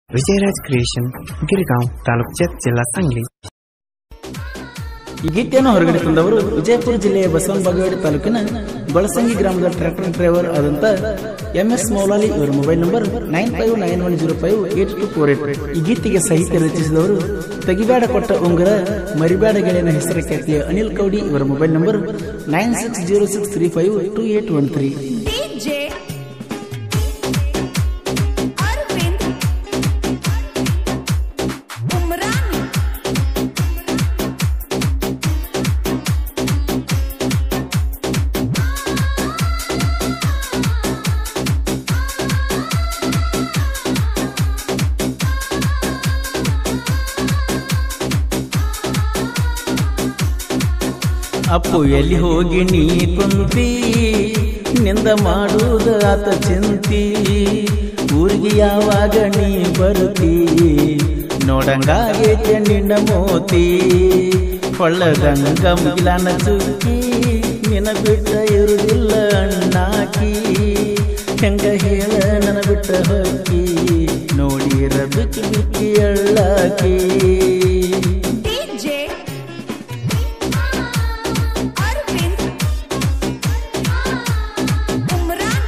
Vijayraj creation Girigaon taluk Jath ಜಿಲ್ಲಾ सांगली ಈ ಗೀತೆಯನ್ನು ಹೊರಗಡೆ ತಂದವರು ವಿಜಯಪುರ ಜಿಲ್ಲೆಯ ಬಸವನ ಬಾಗೇವಾಡಿ ತಾಲೂಕಿನ ಬಳಸಂಗಿ ಗ್ರಾಮದ ಟ್ರ್ಯಾಕ್ಟರ್ ಡ್ರೈವರ್ ಆದಂತ ಎಂ ಎಸ್ ಮೌಲಾಲಿ ಇವರ mobile number nine five nine one zero five eight two four eight ಈ ಗೀತೆಗೆ ಸಾಹಿತ್ಯ ರಚಿಸಿದವರು ತಗಿಬೇಡ ಕೊಟ್ಟ ಉಂಗುರ ಮರಿಬೇಡ ಗೆಳೆಯನ ಹೆಸರ ಖ್ಯಾತಿಯ ಅನಿಲ್ ಕೌಡಿ ಇವರ mobile number nine six zero six three five two eight one three DJ Arvind Umran Appu ಎಲ್ಲಿ ಹೋಗಿ ನೀ ಕುಂತಿ ನಿಂದ ಮಾಡುವುದ ಆತ ಚಿಂತಿ ಊರಿಗೆ ಯಾವಾಗ ನೀ ಬರುತ್ತಿ ನೋಡಂಗಾಗೈತೆ ನಿನ್ನ ಮೋತಿ ಕೊಳ್ಳದಂಗ ಮುಗಿಲಾನ ಚುಕ್ಕಿ ನಿನ ಬಿಟ್ಟ ಇರುವುದಿಲ್ಲ ಅಣ್ಣಾಕಿ ಹೆಂಗ ಹೇಳ ನನ್ನ ಬಿಟ್ಟ ಹಕ್ಕಿ ನೋಡಿರ ಬಿಕ್ಕಿ ಬಿಕ್ಕಿ ಅಳ್ಳಾಕಿ DJ Arvind Umran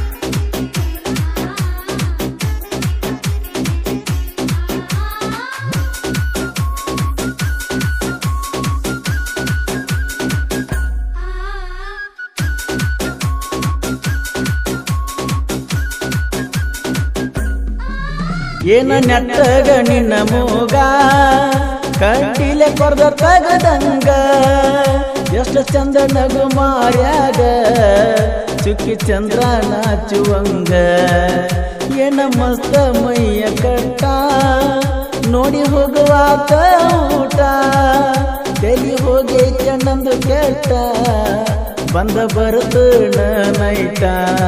ಏನ ನೆಟ್ಟಗ ನಿನ್ನ ಮೂಗ ಕಟ್ಟಿಲೆ ಕೊರ್ದ ತಗದಂಗ ಎಷ್ಟು ಚಂದ ನಗು ಮಾರ್ಯಾಗ ಚುಕ್ಕಿ ಚಂದ್ರ ನಾಚುವಂಗ ಏನ ಮಸ್ತ ಮೈಯ ಕಟ್ಟ ನೋಡಿ ಹೋಗುವಾತ ಊಟ ತಲಿ ಹೋಗೈತೆ ನಂದು ಕೆಟ್ಟ ಬಂದ ಬರುತ್ತ ನೈಟ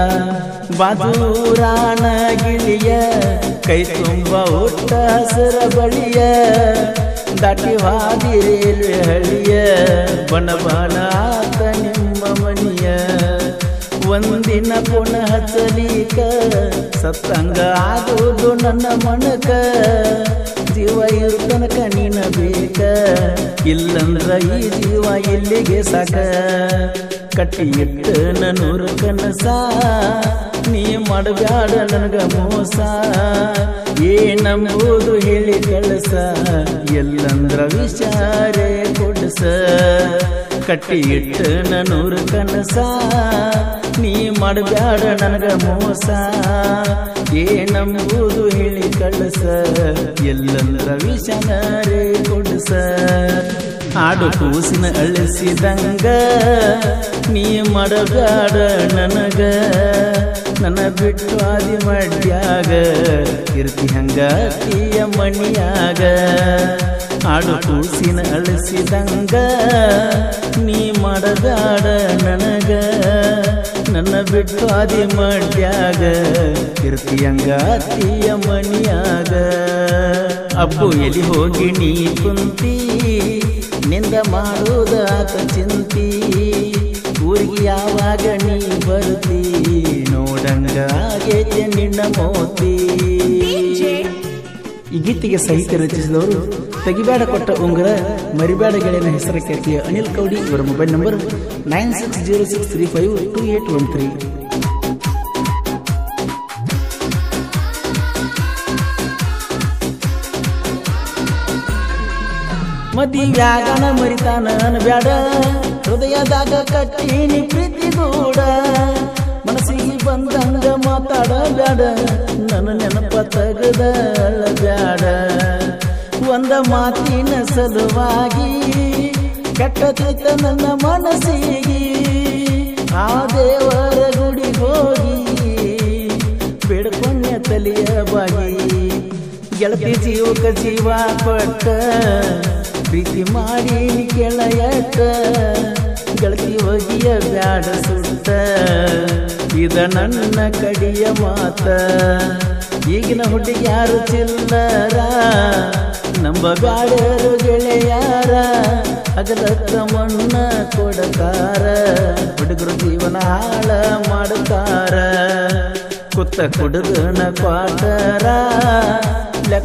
ಬಾಜೂರಾನ ಗಿಳಿಯ ಕೈ ತುಂಬ ಊಟ ಹಸಿರ ಬಳಿಯ ದಾಟಿ ಹಾದಿ ರೈಲ್ವೆ ಹಳಿಯ ಬಣ ಬಣ ಆತ ನಿಮ್ಮ ಮನಿಯ ಒಂದಿನ ಪುನ ಹಚ್ಚಲೀಕ ಸತ್ತಂಗ ಆಗೋದು ನನ್ನ ಮನಕ ಜೀವ ಇರು ತನಕ ನೀನ ಬೇಕ ಇಲ್ಲಂದ್ರ ಈ ಜೀವ ಇಲ್ಲಿಗೆ ಸಾಕ ಕಟ್ಟಿ ಇಟ್ಟು ನನ್ನೂರ ಕನಸ ನೀ ಮಾಡಬ್ಯಾಡ ನನಗ ಮೋಸ ಏನಂಬುದು ಹೇಳಿ ಕಳಸ ಎಲ್ಲಂದ್ರ ವಿಚಾರೇ ಕೊಡಸ ಕಟ್ಟಿ ಇಟ್ಟು ನನ್ನೂರ ಕನಸ ನೀ ಮಾಡಬ್ಯಾಡ ನನಗ ಮೋಸ ಏನಂಬುದು ಹೇಳಿ ಕಳಸ ಎಲ್ಲಂದ್ರ ವಿಚಾರೇ ಕೊಡಸ ಆಡು ಕೂಸಿನ ಅಳಿಸಿದಂಗ ನೀ ಮಾಡಬ್ಯಾಡ ನನಗ ನನ್ನ ಬಿಟ್ಟು ಆದಿ ಮಾಡ್ಯಾಗ ಇರ್ತಿ ಹಂಗ ತೀಯ ಮಣಿಯಾಗ ಆಡು ಕೂಸಿನ ಅಳಿಸಿದಂಗ ನೀ ಮಾಡಬ್ಯಾಡ ನನಗ ನನ್ನ ಬಿಟ್ಟು ಆದಿ ಮಾಡ್ಯಾಗ ಇರ್ತಿ ಹಂಗ ತೀಯ ಮಣಿಯಾಗ ಅಪ್ಪು ಎಲ್ಲಿ ಹೋಗಿ ನೀ ಕುಂತಿ ನಿಂದ ಮಾಡುವುದ ಆತ ಚಿಂತಿ ಊರಿಗೆ ಯಾವಾಗ ನೀ ಬರ್ತಿ ನೋಡಂಗ ಆಗೈತೆ ನಿನ್ನ ಮೋತಿ DJ ಈ ಗೀತೆಗೆ ಸಾಹಿತ್ಯ ರಚಿಸಿದವರು ತಗಿಬೇಡ ಕೊಟ್ಟ ಉಂಗುರ ಮರಿಬೇಡ ಗೆಳೆಯನ ಹೆಸರ ಖ್ಯಾತಿಯ ಅನಿಲ್ ಕೌಡಿ ಇವರ mobile number nine six zero six three five two eight one three ಮದಿವ್ಯಾಗನ ಮರಿತಾನ ಬ್ಯಾಡ ಹೃದಯದಾಗ ಕಟ್ಟೀನಿ ಪ್ರೀತಿ ಗೂಡ ಮನಸ್ಸಿಗೆ ಬಂದಂಗ ಮಾತಾಡ ಬ್ಯಾಡ ನನ್ನ ನೆನಪ ತಗದ ಬ್ಯಾಡ ಒಂದ ಮಾತಿನ ಸಲುವಾಗಿ ಕೆಟ್ಟತಿತ್ತ ನನ್ನ ಮನಸ್ಸಿಗೆ ಆ ದೇವರ ಗುಡಿಗೆ ಹೋಗಿ ಬೇಡ್ಕೊಂಡೆ ತಲೆಯ ಬಾಗಿ ಗೆಳತಿ ಜೀವಕ ಜೀವ ಕೊಟ್ಟ ಪ್ರೀತಿ ಮಾಡಿ ಕೆಳಯಟ್ಟ ಗೆಳತಿ ಒಗಿಯ ಬ್ಯಾಡ ಸುಟ್ಟ ಇದ ನನ್ನ ಕಡಿಯ ಮಾತ ಈಗಿನ ಹುಡುಗಿ ಯಾರು ಚಿಲ್ಲರ ನಂಬ ಬ್ಯಾಡರು ಗೆಳೆಯಾರ ಹಗಲತ್ತ ಮಣ್ಣ ಕೊಡತಾರ ಹುಡುಗರು ಜೀವನ ಹಾಳ ಮಾಡುತ್ತಾರ ಕುತ್ತ ಕುಡುಗನ ಕ್ವಾಟರ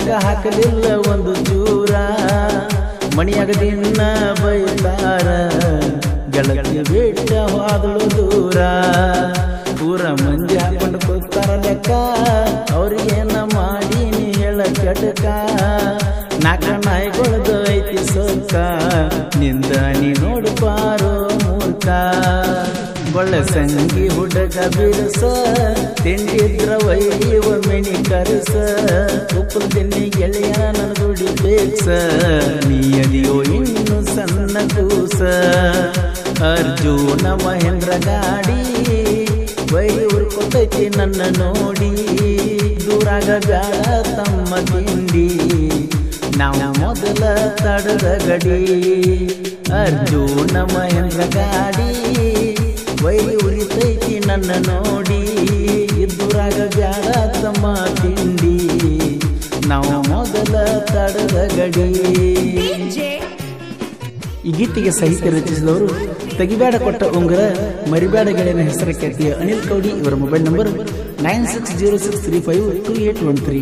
ಲೆಕ್ಕ ಹಾಕಲಿಲ್ಲ ಒಂದು ಚೂರ ಮಣಿಯಾಗ ದಿನ ಬೈತಾರ ಗೆಳತಿ ಬಿಟ್ಟ ಹೋದಳು ದೂರ ಊರ ಮಂದಿ ಹಾಕೊಂಡು ಕೂತಾರ ಲೆಕ್ಕ ಅವ್ರಿಗೇನ ಮಾಡಿ ನೀ ಹೇಳ ಕೆಟಕ ನಾಕ ನಾಯಿಗೊಳದು ಐತಿ ಸೊಕ್ಕ ನಿಂದ ನೀ ನೋಡು ಪಾರೋ ಮೂರ್ಖ ಒಳ್ಳೆ ಸಂಗಿ ಹುಡುಗ ಬಿರುಸ ತಿಂಡಿದ್ರ ವೈವ ಮೆಣಿ ಕರಸ ಉಪ್ಪು ತಿನ್ನಿ ಗೆಳೆಯ ನನ್ನ ದುಡಿ ಬೇಕ್ಸ ನೀ ಅದಿಯೋ ಇನ್ನು ಸಣ್ಣ ಕೂಸ ಅರ್ಜುನ ಮಹೇಂದ್ರ ಗಾಡಿ ವೈ ಉರ್ಕೊತೈತಿ ನನ್ನ ನೋಡಿ ದೂರಾಗ ಬ್ಯಾಡ ತಮ್ಮ ತಿಂಡಿ ನಾವು ಮೊದಲ ತಡದ ಗಡಿ ಅರ್ಜುನ ಮಹೇಂದ್ರ ಗಾಡಿ ವೈ ಉರಿತೈತಿ ನನ್ನ ನೋಡಿ ಇದ್ದುರಾಗ ಬ್ಯಾಡ ತಮ್ಮ ತಿಂಡಿ ನಾವು ಮೊದಲ ತಡದ ಗಡಿ DJ ಈ ಗೀತೆಗೆ ಸಾಹಿತ್ಯ ರಚಿಸಿದವರು ತೆಗಿಬೇಡ ಕೊಟ್ಟ ಉಂಗುರ ಮರಿಬೇಡ ಗೆಳೆಯನ ಹೆಸರ ಖ್ಯಾತಿಯ ಅನಿಲ್ ಕೌಡಿ ಇವರ mobile number nine six zero six three five two eight one three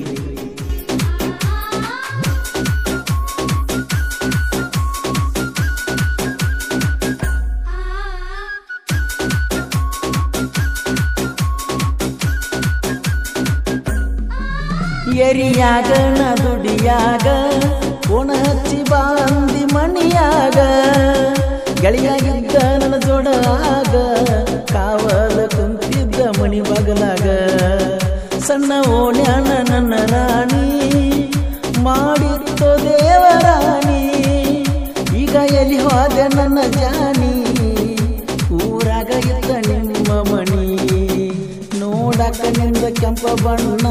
ಎರಿಯಾಗ ನ ದುಡಿಯಾಗ ಕೋಣ ಹಚ್ಚಿ ಬಾಂದಿ ಮಣಿಯಾಗ ಗೆಳೆಯಾಗಿದ್ದ ನನ್ನ ಜೋಡಾಗ ಕಾವಲ ಕುಂತಿದ್ದ ಮಣಿ ಬಗಲಾಗ ಸಣ್ಣ ಓಣ್ಯಾನ ನನ್ನ ರಾಣಿ ಮಾಡಿತ್ತು ದೇವರಾಣಿ ಈಗ ಎಲ್ಲಿ ಹೋದೆ ನನ್ನ ಜಾನಿ ಊರಾಗ ಇದ್ದ ನಿಮ್ಮ ಮಣಿ ನೋಡಕ ನಿಂದ ಕೆಂಪ ಬಣ್ಣ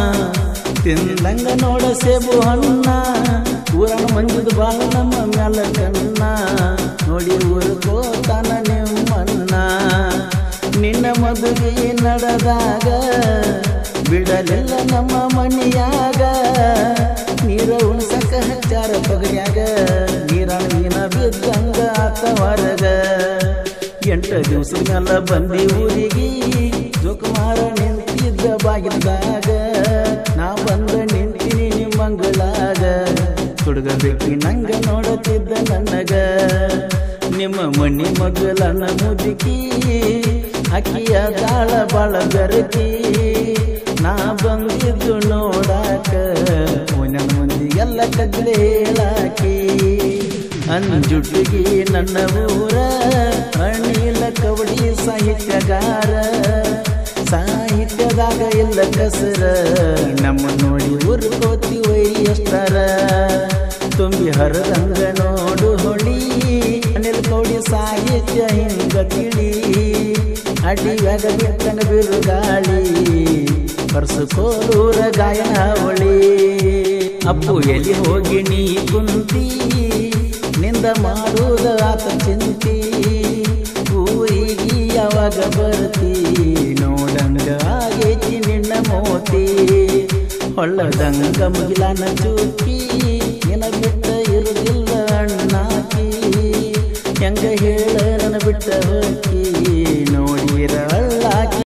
ತಿಂದಂಗ ನೋಡ ಸೇಬು ಹಣ್ಣ ಊರಣ ಮಂಜುದು ಬಾಳ ನಮ್ಮ ಮ್ಯಾಲ ಕಣ್ಣ ನೋಡಿ ಊರು ಕೋತಾನ ನಿಮ್ಮಣ್ಣ ನಿನ್ನ ಮದುವೆ ನಡೆದಾಗ ಬಿಡಲಿಲ್ಲ ನಮ್ಮ ಮನೆಯಾಗ ನೀರ ಉಣಸಕ ಹಚ್ಚಾರ ಪಗಡ್ಯಾಗ ನೀರಿನ ಬಿದ್ದಂಗ ಆತ ಹೊರಗ ಎಂಟು ದಿವಸದ ಮ್ಯಾಲ ಬಂದಿ ಊರಿಗೆ ಜೋಕುಮಾರ ನಿಂತಿದ್ದ ಬಾಗಿಲ್ದಾಗ ನಾ ಬಂದ ನಿಂತೀನಿ ನಿಮ್ಮಂಗಳಾಗ ಹುಡುಗ ಬೇಕಿ ನಂಗ ನೋಡುತ್ತಿದ್ದ ನನಗ ನಿಮ್ಮ ಮಣ್ಣಿ ಮಗಳನ ಮುದುಕಿ ಅಕ್ಕಿಯ ದಾಳ ಬಾಳ ಬೆರಕಿ ನಾ ಬಂದಿದ್ದು ನೋಡಾಕ ನನ್ನ ಮಂದಿ ಎಲ್ಲ ಕಗ್ಲೆ ಹೇಳಾಕಿ ಅಂಜುಟಿಗಿ ನನ್ನ ಊರ ಅಣಿಲ ಕವಡಿ ಸಾಹಿತ್ಯಗಾರ ಸಾಹಿತ್ಯದಾಗ ಇಲ್ಲ ಕಸರ ನಮ್ಮ ನೋಡಿ ಊರು ಕೋತಿ ವೈ ಎಷ್ಟರ ತುಂಬಿ ಹರದಂಗ ನೋಡು ಹೊಳಿ ಅನಿಲ್ ಕೌಡಿ ಸಾಹಿತ್ಯ ಹಿಂಗ ತಿಳಿ ಅಡಿಯಾಗ ಬಿಟ್ಟಂಗ ಬಿರುಗಾಳಿ ಬರ್ಸಕೋಲೂರ ಗಾಯನ ಹೊಳಿ ಅಪ್ಪು ಎಲ್ಲಿ ಹೋಗಿ ನೀ ಕುಂತಿ ನಿಂದ ಮಾಡುವುದ ಆತ ಚಿಂತಿ ಊರಿಗೆ ಯಾವಾಗ ಬರ್ತಿ ನೋಡಂಗ ಆಗೈತಿ ನಿನ್ನ ಮೋತಿ ಹೊಳ್ಳದಂಗ ಮುಗಿಲಾನ ಚೂಕಿ ನಿನ ಬಿಟ್ಟ ಇರುದಿಲ್ಲ ಅಣ್ಣಾಕಿ ಹೆಂಗ ಹೇಳ ನನ್ನ ಬಿಟ್ಟ ಹೋಕಿ